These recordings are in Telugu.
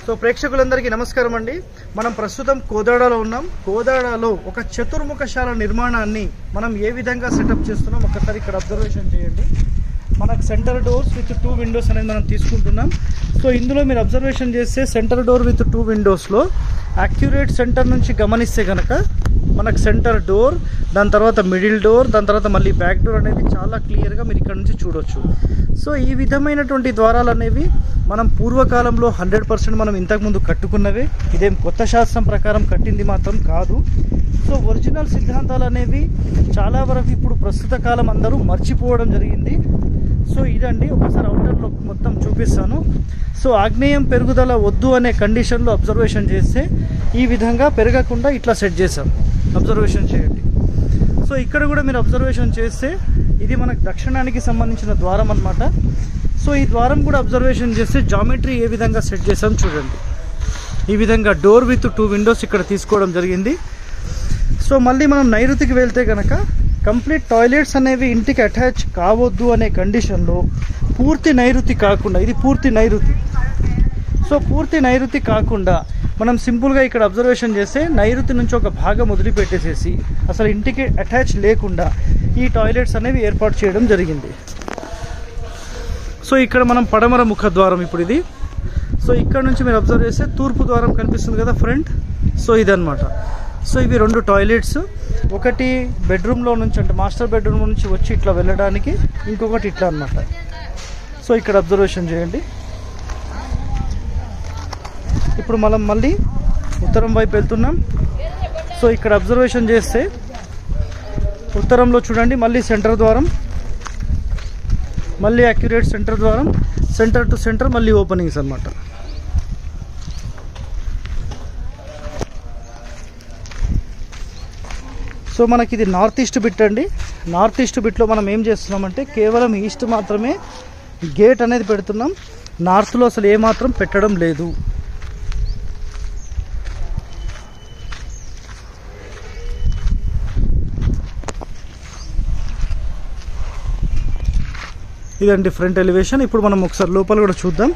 సో ప్రేక్షకులందరికీ నమస్కారం అండి మనం ప్రస్తుతం కోదాడలో ఉన్నాం కోదాడలో ఒక చతుర్ముఖశాల నిర్మాణాన్ని మనం ఏ విధంగా సెటప్ చేస్తున్నాం ఒకసారి ఇక్కడ అబ్జర్వేషన్ చేయండి మనకు centre doors with two windows అనేది మనం తీసుకుంటున్నాం సో ఇందులో మీరు అబ్జర్వేషన్ చేస్తే సెంటర్ డోర్ విత్ టూ విండోస్లో అక్యురేట్ సెంటర్ నుంచి గమనిస్తే కనుక మనకు సెంటర్ డోర్ దాని తర్వాత మిడిల్ డోర్ దాని తర్వాత మళ్ళీ బ్యాక్ డోర్ అనేది చాలా క్లియర్గా మీరు ఇక్కడ నుంచి చూడొచ్చు సో ఈ విధమైనటువంటి ద్వారాలు అనేవి మనం పూర్వకాలంలో హండ్రెడ్ పర్సెంట్ మనం ఇంతకుముందు కట్టుకున్నవే ఇదేం కొత్త శాస్త్రం ప్రకారం కట్టింది మాత్రం కాదు సో ఒరిజినల్ సిద్ధాంతాలు అనేవి చాలా వరకు ఇప్పుడు ప్రస్తుత కాలం అందరూ మర్చిపోవడం జరిగింది సో ఇదండి ఒకసారి అవుటర్లో మొత్తం చూపిస్తాను సో ఆగ్నేయం పెరుగుదల వద్దు అనే కండిషన్లో అబ్జర్వేషన్ చేస్తే ఈ విధంగా పెరగకుండా ఇట్లా సెట్ చేశాం అబ్జర్వేషన్ చేయండి సో ఇక్కడ కూడా మీరు అబ్జర్వేషన్ చేస్తే ఇది మనకు దక్షిణానికి సంబంధించిన ద్వారం అన్నమాట సో ఈ ద్వారం కూడా అబ్జర్వేషన్ చేస్తే జామెట్రీ ఏ విధంగా సెట్ చేసాం చూడండి ఈ విధంగా డోర్ విత్ టూ విండోస్ ఇక్కడ తీసుకోవడం జరిగింది సో మళ్ళీ మనం నైరుతికి వెళ్తే కనుక కంప్లీట్ టాయిలెట్స్ అనేవి ఇంటికి అటాచ్ కావద్దు అనే కండిషన్లో పూర్తి నైరుతి కాకుండా ఇది పూర్తి నైరుతి సో పూర్తి నైరుతి కాకుండా మనం సింపుల్గా ఇక్కడ అబ్జర్వేషన్ చేస్తే నైరుతి నుంచి ఒక భాగం వదిలిపెట్టేసేసి అసలు ఇంటికి అటాచ్ లేకుండా ఈ టాయిలెట్స్ అనేవి ఏర్పాటు చేయడం జరిగింది సో ఇక్కడ మనం పడమర ముఖ ద్వారం ఇప్పుడు ఇది సో ఇక్కడ నుంచి మీరు అబ్జర్వ్ చేస్తే తూర్పు ద్వారం కనిపిస్తుంది కదా ఫ్రంట్ సో ఇదన్నమాట సో ఇవి రెండు టాయిలెట్స్ ఒకటి బెడ్రూమ్లో నుంచి అంటే మాస్టర్ బెడ్రూమ్ నుంచి వచ్చి ఇట్లా వెళ్ళడానికి ఇంకొకటి ఇట్లా అన్నమాట సో ఇక్కడ అబ్జర్వేషన్ చేయండి ఇప్పుడు మనం మళ్ళీ ఉత్తరం వైపు వెళ్తున్నాం సో ఇక్కడ అబ్జర్వేషన్ చేస్తే ఉత్తరంలో చూడండి మళ్ళీ సెంటర్ ద్వారం మళ్ళీ అక్యురేట్ సెంటర్ ద్వారం సెంటర్ టు సెంటర్ మళ్ళీ ఓపెనింగ్స్ అన్నమాట సో మనకి ఇది నార్త్ ఈస్ట్ బిట్ అండి నార్త్ ఈస్ట్ బిట్లో మనం ఏం చేస్తున్నామంటే కేవలం ఈస్ట్ మాత్రమే గేట్ అనేది పెడుతున్నాం నార్త్లో అసలు ఏమాత్రం పెట్టడం లేదు ఇదండి ఫ్రంట్ ఎలివేషన్ ఇప్పుడు మనం ఒకసారి లోపల కూడా చూద్దాం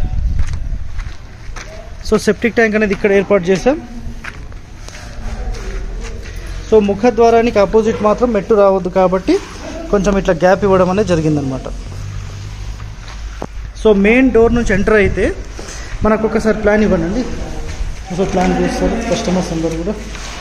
సో సెప్టిక్ ట్యాంక్ అనేది ఇక్కడ ఏర్పాటు చేసాం సో ముఖద్వారానికి ఆపోజిట్ మాత్రం మెట్టు రావద్దు కాబట్టి కొంచెం ఇట్లా గ్యాప్ ఇవ్వడం అనేది జరిగిందనమాట సో మెయిన్ డోర్ నుంచి ఎంటర్ అయితే మనకు ఒకసారి ప్లాన్ ఇవ్వండి సో ప్లాన్ చేస్తారు కస్టమర్స్ అందరు కూడా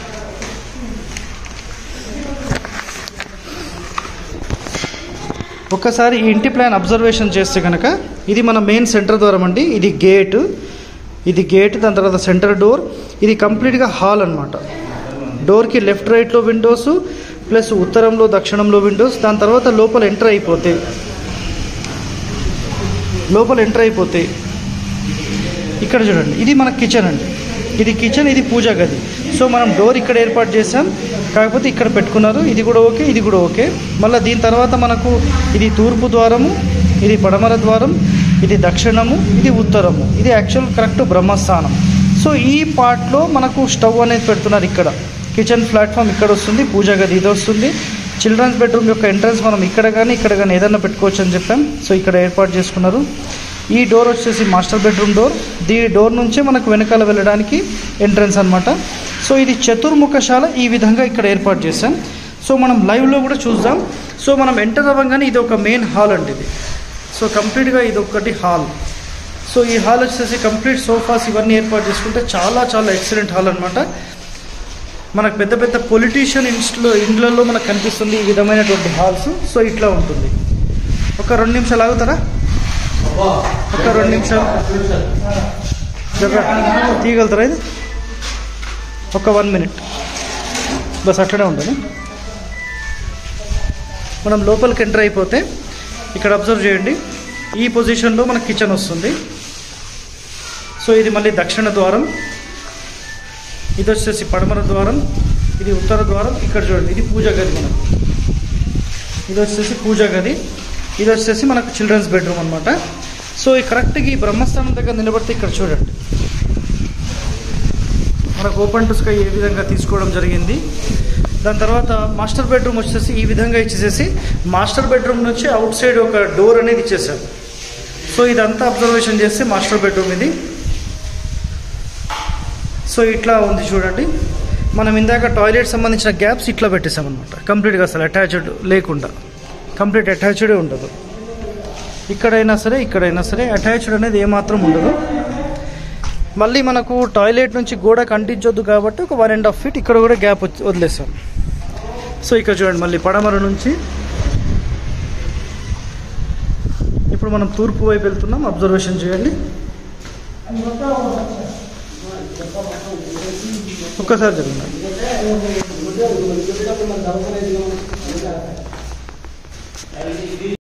ఒక్కసారి ఈ ఇంటి ప్లాన్ అబ్జర్వేషన్ చేస్తే కనుక ఇది మన మెయిన్ సెంటర్ ద్వారం అండి ఇది గేట్ ఇది గేట్ దాని తర్వాత సెంటర్ డోర్ ఇది కంప్లీట్గా హాల్ అనమాట డోర్కి లెఫ్ట్ రైట్లో విండోస్ ప్లస్ ఉత్తరంలో దక్షిణంలో విండోస్ దాని తర్వాత లోపల ఎంటర్ అయిపోతే లోపల ఎంటర్ అయిపోతే ఇక్కడ చూడండి ఇది మన కిచెన్ అండి ఇది కిచెన్ ఇది పూజా గది సో మనం డోర్ ఇక్కడ ఏర్పాటు చేసాం కాకపోతే ఇక్కడ పెట్టుకున్నారు ఇది కూడా ఓకే ఇది కూడా ఓకే మళ్ళీ దీని తర్వాత మనకు ఇది తూర్పు ద్వారము ఇది పడమర ద్వారం ఇది దక్షిణము ఇది ఉత్తరము ఇది యాక్చువల్ కరెక్ట్ బ్రహ్మస్థానం సో ఈ పార్ట్లో మనకు స్టవ్ అనేది పెడుతున్నారు ఇక్కడ కిచెన్ ప్లాట్ఫామ్ ఇక్కడ వస్తుంది పూజా గది ఇది వస్తుంది చిల్డ్రన్స్ బెడ్రూమ్ యొక్క ఎంట్రన్స్ మనం ఇక్కడ కానీ ఇక్కడ కానీ ఏదైనా పెట్టుకోవచ్చు అని చెప్పాం సో ఇక్కడ ఏర్పాటు చేసుకున్నారు ఈ డోర్ వచ్చేసి master bedroom door the door నుంచే మనకు వెనకాల వెళ్ళడానికి ఎంట్రన్స్ అనమాట సో ఇది చతుర్ముఖశాల ఈ విధంగా ఇక్కడ ఏర్పాటు చేశాం సో మనం లైవ్లో కూడా చూద్దాం సో మనం ఎంటర్ అవ్వగానే ఇది ఒక మెయిన్ హాల్ అండి ఇది సో కంప్లీట్గా ఇది ఒకటి హాల్ సో ఈ హాల్ వచ్చేసి కంప్లీట్ సోఫాస్ ఇవన్నీ ఏర్పాటు చేసుకుంటే చాలా చాలా ఎక్సలెంట్ హాల్ అనమాట మనకు పెద్ద పెద్ద పొలిటీషియన్ ఇన్స్ట్లో ఇండ్లలో మనకు కనిపిస్తుంది ఈ విధమైనటువంటి హాల్స్ సో ఇట్లా ఉంటుంది ఒక రెండు నిమిషాలు ఆగుతారా ఒక రెండు నిమిషాలు జర్రా తీయగలుగుతారా ఇది ఒక వన్ మినిట్ బస్ అట్లనే ఉంటుంది మనం లోపలికి ఎంటర్ అయిపోతే ఇక్కడ అబ్జర్వ్ చేయండి ఈ పొజిషన్లో మనకు కిచెన్ వస్తుంది సో ఇది మళ్ళీ దక్షిణ ద్వారం ఇది వచ్చేసి పడమర ద్వారం ఇది ఉత్తర ద్వారం ఇక్కడ చూడండి ఇది పూజా గది మనకు ఇది వచ్చేసి పూజా గది ఇది వచ్చేసి మనకు చిల్డ్రన్స్ బెడ్రూమ్ అనమాట సో ఈ కరెక్ట్గా ఈ బ్రహ్మస్థానం దగ్గర నిలబడితే ఇక్కడ చూడండి మనకు ఓపెన్ టు స్కై ఏ విధంగా తీసుకోవడం జరిగింది దాని తర్వాత మాస్టర్ బెడ్రూమ్ వచ్చేసి ఈ విధంగా ఇచ్చేసేసి మాస్టర్ బెడ్రూమ్ నుంచి అవుట్ సైడ్ ఒక డోర్ అనేది ఇచ్చేసాం సో ఇదంతా అబ్జర్వేషన్ చేస్తే మాస్టర్ బెడ్రూమ్ ఇది సో ఇట్లా ఉంది చూడండి మనం ఇందాక టాయిలెట్ సంబంధించిన గ్యాప్స్ ఇట్లా పెట్టేసాం అనమాట కంప్లీట్గా అసలు అటాచ్డ్ లేకుండా కంప్లీట్ అటాచ్డే ఉండదు ఇక్కడైనా సరే ఇక్కడైనా సరే అటాచ్డ్ అనేది ఏమాత్రం ఉండదు మళ్ళీ మనకు టాయిలెట్ నుంచి గోడ కంటించొద్దు కాబట్టి ఒక వన్ అండ్ హాఫ్ ఫీట్ ఇక్కడ కూడా గ్యాప్ వచ్చి వదిలేసాం సో ఇక్కడ చూడండి మళ్ళీ పడమర నుంచి ఇప్పుడు మనం తూర్పు వైపు వెళ్తున్నాం అబ్జర్వేషన్ చేయండి ఒక్కసారి జరిగింది